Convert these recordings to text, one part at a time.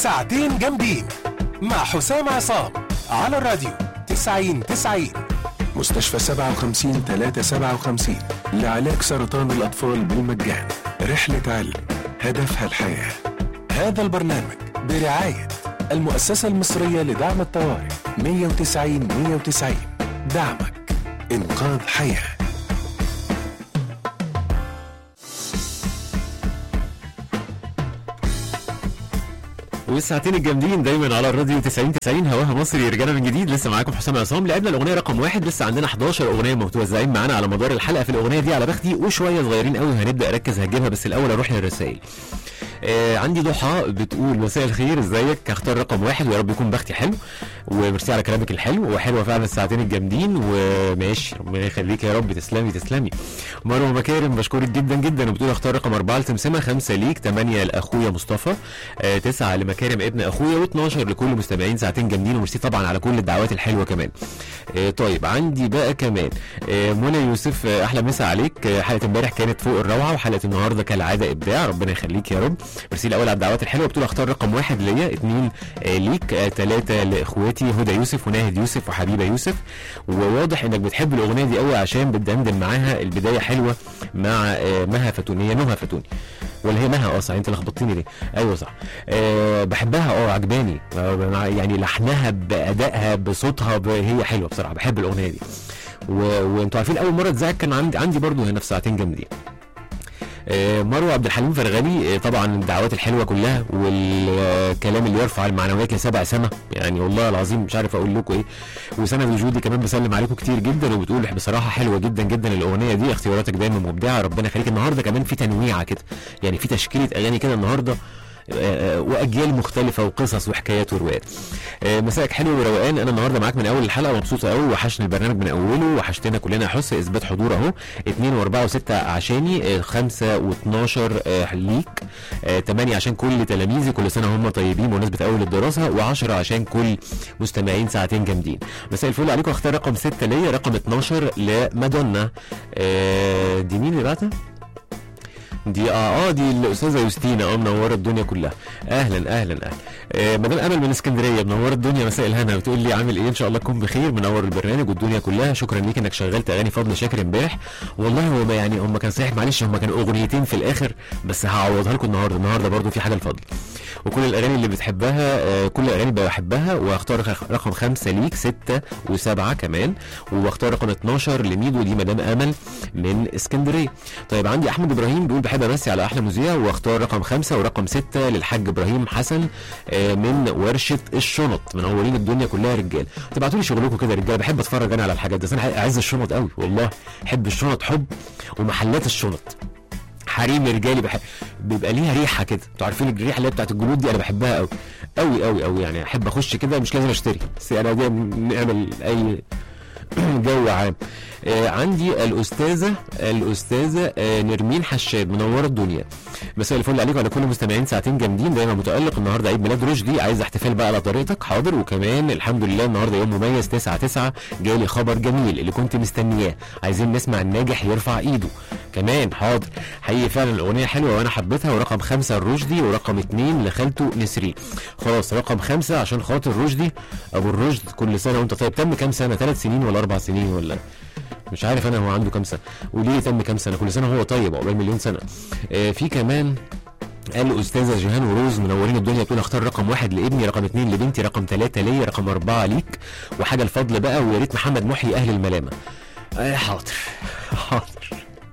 ساعتين جامدين مع حسام عصام على الراديو 90 90 مستشفى 57 357 لعلاج سرطان الأطفال بالمجان رحلة علم هدفها الحياة هذا البرنامج برعاية المؤسسة المصرية لدعم الطوارئ 190 190 دعمك إنقاذ حياه والساعتين الجامدين دايما على الراديو 90 90 هواها مصري رجعنا من جديد لسه معاكم حسام عصام لعبنا الاغنيه رقم واحد لسه عندنا 11 اغنيه متوزعين معانا على مدار الحلقه في الاغنيه دي على بختي وشويه صغيرين قوي هنبدا اركز هجيبها بس الاول اروح للرسائل آه عندي ضحى بتقول مساء الخير ازيك هختار رقم واحد ويا رب يكون بختي حلو وميرسي على كلامك الحلو وحلوه فعلا الساعتين الجامدين وماشي ربنا يخليك يا رب تسلمي تسلمي مروه مكارم بشكرك جدا جدا وبتقول اختار رقم اربعه لسمسمه خمسه ليك ثمانيه لاخويا مصطفى آه تسعه لمكارم ابن اخويا و12 لكل مستمعين ساعتين جامدين وميرسي طبعا على كل الدعوات الحلوه كمان آه طيب عندي بقى كمان آه منى يوسف آه احلى مسا عليك آه حلقه امبارح كانت فوق الروعه وحلقه النهارده كالعاده ابداع ربنا يخليك يا رب ميرسي الاول على الدعوات الحلوه بتقول اختار رقم واحد ليا اثنين آه ليك آه ثلاثه لاخواتي هدى يوسف وناهد يوسف وحبيبه يوسف وواضح انك بتحب الاغنيه دي قوي عشان بتدندن معاها البدايه حلوه مع آه مها فتوني هي نهى فتوني ولا هي مها اه صح انت لخبطتني ليه ايوه صح أه بحبها اه عجباني آه يعني لحنها بادائها بصوتها ب... هي حلوه بصراحه بحب الاغنيه دي و... وانتوا عارفين اول مره اتذاع كان عندي عندي برضو هنا في ساعتين جامدين آه، مروه عبد الحليم فرغلي آه، طبعا الدعوات الحلوه كلها والكلام اللي يرفع المعنويات لسبع سما يعني والله العظيم مش عارف اقول لكم ايه وسند وجودي كمان بسلم عليكم كتير جدا وبتقول بصراحه حلوه جدا جدا الاغنيه دي اختياراتك دايما مبدعه ربنا يخليك النهارده كمان في تنويعه كده يعني في تشكيله اغاني كده النهارده آه، واجيال مختلفه وقصص وحكايات وروايات آه، مساءك حلو وروقان انا النهارده معاك من اول الحلقه مبسوطه قوي وحشني البرنامج من اوله وحشتنا كلنا حس اثبات حضور اهو 2 و4 و6 عشاني 5 و12 ليك 8 عشان كل تلاميذي كل سنه هم طيبين بمناسبه اول الدراسه و10 عشان كل مستمعين ساعتين جامدين مساء الفل عليكم اختار رقم 6 ليا رقم 12 لمادونا آه، دي مين اللي بعتها؟ دي اه اه دي الاستاذه يوستينا اه منوره الدنيا كلها اهلا اهلا اهلا آه مدام امل من اسكندريه منوره الدنيا مساء الهنا بتقول لي عامل ايه ان شاء الله تكون بخير منور البرنامج والدنيا كلها شكرا ليك انك شغلت اغاني فضل شاكر امبارح والله هو ما يعني هم كان صحيح معلش هم كانوا اغنيتين في الاخر بس هعوضها لكم النهارده النهارده برضو في حاجه الفضل وكل الاغاني اللي بتحبها آه كل الاغاني اللي بحبها واختار رخ- رقم خمسة ليك ستة وسبعة كمان واختار رقم 12 لميدو دي مدام امل من اسكندريه طيب عندي احمد ابراهيم بيقول بحب امسي على احلى مذيع واختار رقم خمسة ورقم ستة للحاج ابراهيم حسن آه من ورشه الشنط منورين الدنيا كلها رجال تبعتوا لي شغلكم كده يا رجاله بحب اتفرج انا على الحاجات دي بس انا اعز الشنط قوي والله احب الشنط حب ومحلات الشنط حريم رجالي بحب بيبقى ليها ريحه كده انتوا عارفين الريحه اللي هي بتاعت الجلود دي انا بحبها قوي قوي قوي قوي يعني احب اخش كده مش لازم اشتري بس انا دي نعمل اي جو عام آه عندي الاستاذه الاستاذه آه نرمين حشاد منوره الدنيا مساء الفل عليكم على كل مستمعين ساعتين جامدين دايما متالق النهارده عيد ميلاد رشدي عايز احتفال بقى على طريقتك حاضر وكمان الحمد لله النهارده يوم مميز 9 9 جالي خبر جميل اللي كنت مستنياه عايزين نسمع الناجح يرفع ايده كمان حاضر حقيقي فعلا الاغنيه حلوه وانا حبيتها ورقم خمسة الرشدي ورقم اتنين لخالته نسرين خلاص رقم خمسة عشان خاطر رشدي ابو الرشد كل سنه وانت طيب تم كام سنه ثلاث سنين ولا اربع سنين ولا مش عارف انا هو عنده كام سنه وليه تم كام سنه كل سنه هو طيب عقبال مليون سنه آه في كمان قال الاستاذه جيهان وروز منورين الدنيا بتقول اختار رقم واحد لابني رقم اتنين لبنتي رقم ثلاثه ليا رقم اربعه ليك وحاجه الفضل بقى ويا ريت محمد محيي اهل الملامه آه حاضر حاضر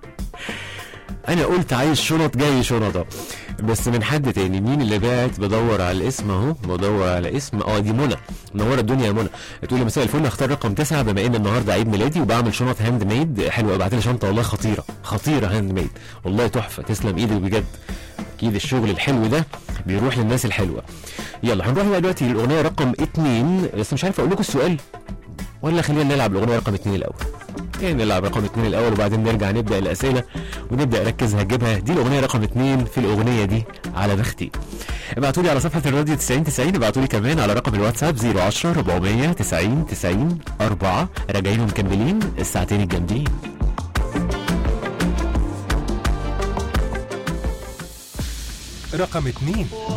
انا قلت عايز شنط جاي شنط أهو. بس من حد تاني مين اللي باعت بدور على الاسم اهو بدور على اسم اه دي منى منوره الدنيا يا منى بتقول لي مساء الفل اختار رقم تسعه بما ان النهارده عيد ميلادي وبعمل شنط هاند ميد حلوه ابعت لي شنطه والله خطيره خطيره هاند ميد والله تحفه تسلم ايدك بجد اكيد الشغل الحلو ده بيروح للناس الحلوه يلا هنروح بقى دلوقتي للاغنيه رقم اتنين بس مش عارف اقول لكم السؤال ولا خلينا نلعب الاغنيه رقم اتنين الاول يعني نلعب رقم اتنين الاول وبعدين نرجع نبدا الاسئله ونبدا نركز هجيبها دي الاغنيه رقم اتنين في الاغنيه دي على بختي ابعتوا لي على صفحه الراديو 90 90 ابعتوا لي كمان على رقم الواتساب 010 400 90 90 4 راجعين ومكملين الساعتين الجامدين رقم اتنين